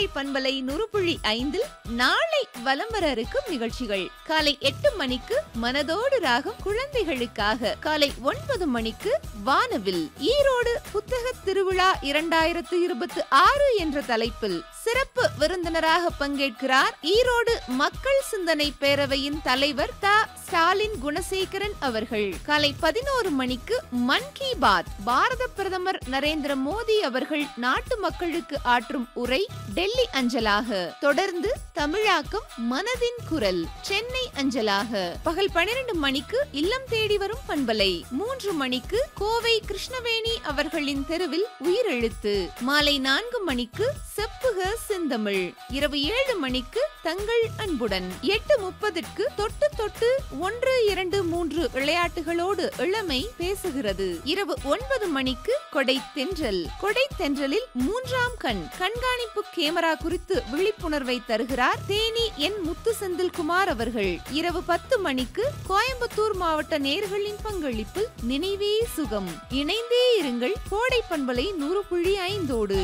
கோடை பண்பலை நுறுப்புள்ளி ஐந்தில் நாளை வலம் வர இருக்கும் நிகழ்ச்சிகள் காலை எட்டு மணிக்கு மனதோடு ராகம் குழந்தைகளுக்காக காலை ஒன்பது மணிக்கு வானவில் ஈரோடு புத்தக திருவிழா இரண்டாயிரத்து இருபத்தி ஆறு என்ற தலைப்பில் சிறப்பு விருந்தினராக பங்கேற்கிறார் ஈரோடு மக்கள் சிந்தனை பேரவையின் தலைவர் த ஸ்டாலின் குணசேகரன் அவர்கள் காலை பதினோரு மணிக்கு மன் கி பாத் பாரத பிரதமர் நரேந்திர மோடி அவர்கள் நாட்டு மக்களுக்கு ஆற்றும் உரை டெல்லி அஞ்சலாக தொடர்ந்து தமிழாக்கம் மனதின் குரல் சென்னை அஞ்சலாக பகல் பன்னிரண்டு மணிக்கு இல்லம் தேடி வரும் பண்பலை மூன்று மணிக்கு கோவை கிருஷ்ணவேணி அவர்களின் தெருவில் உயிரெழுத்து மாலை நான்கு மணிக்கு செப்புக செந்தமிழ் இரவு ஏழு மணிக்கு தங்கள் அன்புடன் எட்டு முப்பதுக்கு தொட்டு தொட்டு ஒன்று இரண்டு மூன்று விளையாட்டுகளோடு இளமை பேசுகிறது இரவு ஒன்பது மணிக்கு கொடை தென்றல் கொடை தென்றலில் மூன்றாம் கண் கண்காணிப்பு கேமரா குறித்து விழிப்புணர்வை தருகிறார் தேனி என் முத்து செந்தில்குமார் அவர்கள் இரவு பத்து மணிக்கு கோயம்புத்தூர் மாவட்ட நேர்களின் பங்களிப்பு நினைவே சுகம் இணைந்தே இருங்கள் கோடை பண்பலை நூறு புள்ளி ஐந்தோடு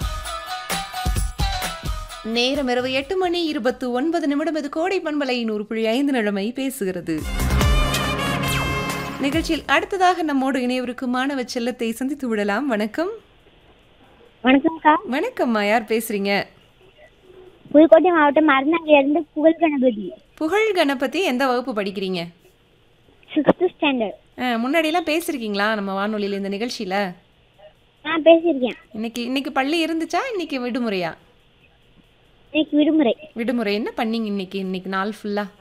நேரம் இரவு எட்டு மணி இருபத்து ஒன்பது நிமிடம் இது கோடை பண்பலை நூறு புள்ளி ஐந்து நிலைமை பேசுகிறது நிகழ்ச்சியில் அடுத்ததாக நம்மோடு இணையவருக்கு மாணவ செல்லத்தை சந்தித்து விடலாம் வணக்கம் வணக்கம்க்கா வணக்கம்மா யார் பேசுறீங்க புதுக்கோட்டை மாவட்டம் மருந்தாங்கிலிருந்து புகழ் கணபதி புகழ் கணபதி எந்த வகுப்பு படிக்கிறீங்க சிக்ஸ்த் ஸ்டாண்டர்ட் அஹ், முன்னாடியெல்லாம் பேசியிருக்கீங்களா நம்ம வானொலியில் இந்த நிகழ்ச்சியில் நான் பேசியிருக்கேன் இன்னைக்கு இன்னைக்கு பள்ளி இருந்துச்சா இன்னைக்கு விடுமுறையா இன்னைக்கு விடுமுறை விடுமுறை என்ன பண்ணீங்க இன்னைக்கு இன்னைக்கு நாள் ஃபுல்லாக